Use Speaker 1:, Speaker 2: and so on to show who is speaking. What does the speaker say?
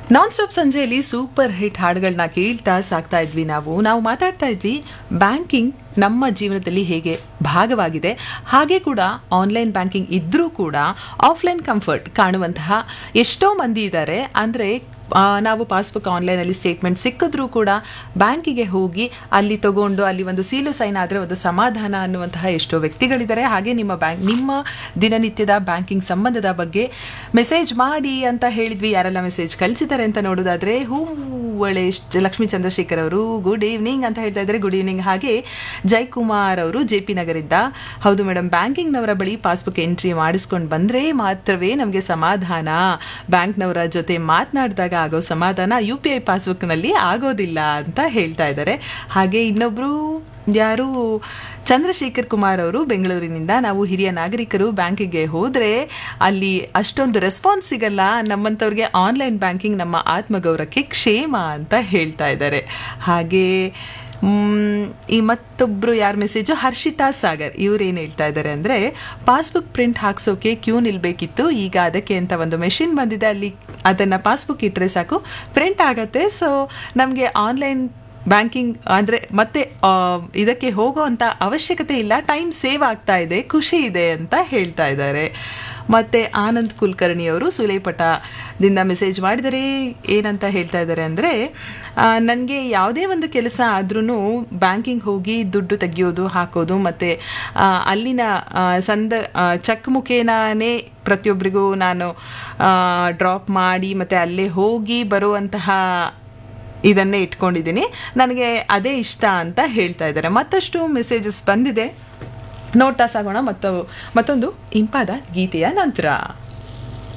Speaker 1: ನಾನ್ stop ಸಂಜೆಯಲ್ಲಿ super hit ಹಾಡುಗಳನ್ನ ಕೇಳ್ತಾ ಸಾಕ್ತಾ ಇದ್ವಿ ನಾವು ನಾವು ಮಾತಾಡ್ತಾ ಇದ್ವಿ ಬ್ಯಾಂಕಿಂಗ್ ನಮ್ಮ ಜೀವನದಲ್ಲಿ ಹೇಗೆ ಭಾಗವಾಗಿದೆ ಹಾಗೆ ಕೂಡ ಆನ್ಲೈನ್ ಬ್ಯಾಂಕಿಂಗ್ ಇದ್ರೂ ಕೂಡ ಆಫ್ಲೈನ್ ಕಂಫರ್ಟ್ ಕಾಣುವಂತಹ ಎಷ್ಟೋ ಮಂದಿ ಇದ್ದಾರೆ ಅಂದರೆ ನಾವು ಪಾಸ್ಬುಕ್ ಆನ್ಲೈನಲ್ಲಿ ಸ್ಟೇಟ್ಮೆಂಟ್ ಸಿಕ್ಕಿದ್ರೂ ಕೂಡ ಬ್ಯಾಂಕಿಗೆ ಹೋಗಿ ಅಲ್ಲಿ ತಗೊಂಡು ಅಲ್ಲಿ ಒಂದು ಸೀಲು ಸೈನ್ ಆದರೆ ಒಂದು ಸಮಾಧಾನ ಅನ್ನುವಂತಹ ಎಷ್ಟೋ ವ್ಯಕ್ತಿಗಳಿದ್ದಾರೆ ಹಾಗೆ ನಿಮ್ಮ ಬ್ಯಾಂಕ್ ನಿಮ್ಮ ದಿನನಿತ್ಯದ ಬ್ಯಾಂಕಿಂಗ್ ಸಂಬಂಧದ ಬಗ್ಗೆ ಮೆಸೇಜ್ ಮಾಡಿ ಅಂತ ಹೇಳಿದ್ವಿ ಯಾರೆಲ್ಲ ಮೆಸೇಜ್ ಕಳಿಸಿದ್ದಾರೆ ಅಂತ ನೋಡೋದಾದ್ರೆ ಹೂವಳೆ ಲಕ್ಷ್ಮೀ ಚಂದ್ರಶೇಖರ್ ಅವರು ಗುಡ್ ಈವ್ನಿಂಗ್ ಅಂತ ಹೇಳ್ತಾ ಇದ್ದಾರೆ ಗುಡ್ ಈವ್ನಿಂಗ್ ಹಾಗೆ ಜಯಕುಮಾರ್ ಅವರು ಜೆ ಪಿ ನಗರಿದ್ದ ಹೌದು ಮೇಡಮ್ ಬ್ಯಾಂಕಿಂಗ್ನವರ ಬಳಿ ಪಾಸ್ಬುಕ್ ಎಂಟ್ರಿ ಮಾಡಿಸ್ಕೊಂಡು ಬಂದರೆ ಮಾತ್ರವೇ ನಮಗೆ ಸಮಾಧಾನ ಬ್ಯಾಂಕ್ನವರ ಜೊತೆ ಮಾತನಾಡಿದಾಗ ಆಗೋ ಸಮಾಧಾನ ಯು ಪಿ ಐ ಪಾಸ್ಬುಕ್ನಲ್ಲಿ ಆಗೋದಿಲ್ಲ ಅಂತ ಹೇಳ್ತಾ ಇದ್ದಾರೆ ಹಾಗೆ ಇನ್ನೊಬ್ರು ಯಾರು ಚಂದ್ರಶೇಖರ್ ಕುಮಾರ್ ಅವರು ಬೆಂಗಳೂರಿನಿಂದ ನಾವು ಹಿರಿಯ ನಾಗರಿಕರು ಬ್ಯಾಂಕಿಗೆ ಹೋದರೆ ಅಲ್ಲಿ ಅಷ್ಟೊಂದು ರೆಸ್ಪಾನ್ಸ್ ಸಿಗಲ್ಲ ನಮ್ಮಂಥವ್ರಿಗೆ ಆನ್ಲೈನ್ ಬ್ಯಾಂಕಿಂಗ್ ನಮ್ಮ ಆತ್ಮಗೌರವಕ್ಕೆ ಕ್ಷೇಮ ಅಂತ ಹೇಳ್ತಾ ಇದ್ದಾರೆ ಹಾಗೆ ಮ್, ಈ ಮತ್ತೊಬ್ರು ಯಾರ ಮೆಸೇಜು ಹರ್ಷಿತಾ ಸಾಗರ್ ಇವ್ರು ಏನು ಹೇಳ್ತಾ ಇದ್ದಾರೆ ಅಂದರೆ ಪಾಸ್ಬುಕ್ ಪ್ರಿಂಟ್ ಹಾಕ್ಸೋಕೆ ಕ್ಯೂ ನಿಲ್ಬೇಕಿತ್ತು ಈಗ ಅದಕ್ಕೆ ಅಂತ ಒಂದು ಮೆಷಿನ್ ಬಂದಿದೆ ಅಲ್ಲಿ ಅದನ್ನು ಪಾಸ್ಬುಕ್ ಇಟ್ಟರೆ ಸಾಕು ಪ್ರಿಂಟ್ ಆಗತ್ತೆ ಸೊ ನಮಗೆ ಆನ್ಲೈನ್ ಬ್ಯಾಂಕಿಂಗ್ ಅಂದರೆ ಮತ್ತೆ ಆ, ಇದಕ್ಕೆ ಹೋಗೋವಂಥ ಅವಶ್ಯಕತೆ ಇಲ್ಲ ಟೈಮ್ ಸೇವ್ ಆಗ್ತಾ ಇದೆ ಖುಷಿ ಇದೆ ಅಂತ ಹೇಳ್ತಾ ಇದ್ದಾರೆ ಮತ್ತು ಆನಂದ್ ಕುಲಕರ್ಣಿ ಅವರು ಸುಲೇಪಟದಿಂದ ಮೆಸೇಜ್ ಮಾಡಿದರೆ ಏನಂತ ಹೇಳ್ತಾ ಇದ್ದಾರೆ ಅಂದರೆ ನನಗೆ ಯಾವುದೇ ಒಂದು ಕೆಲಸ ಆದ್ರೂ ಬ್ಯಾಂಕಿಂಗ್ ಹೋಗಿ ದುಡ್ಡು ತೆಗಿಯೋದು ಹಾಕೋದು ಮತ್ತು ಅಲ್ಲಿನ ಆ, ಸಂದ ಆ, ಚೆಕ್ ಮುಖೇನನೇ ಪ್ರತಿಯೊಬ್ಬರಿಗೂ ನಾನು ಡ್ರಾಪ್ ಮಾಡಿ ಮತ್ತು ಅಲ್ಲೇ ಹೋಗಿ ಬರುವಂತಹ ಇದನ್ನೇ ಇಟ್ಕೊಂಡಿದ್ದೀನಿ ನನಗೆ ಅದೇ ಇಷ್ಟ ಅಂತ ಹೇಳ್ತಾ ಇದ್ದಾರೆ ಮತ್ತಷ್ಟು ಮೆಸೇಜಸ್ ಬಂದಿದೆ ನೋಡ್ತಾ ಸಾಗೋಣ ಮತ್ತು ಮತ್ತೊಂದು ಇಂಪಾದ ಗೀತೆಯ ನಂತರ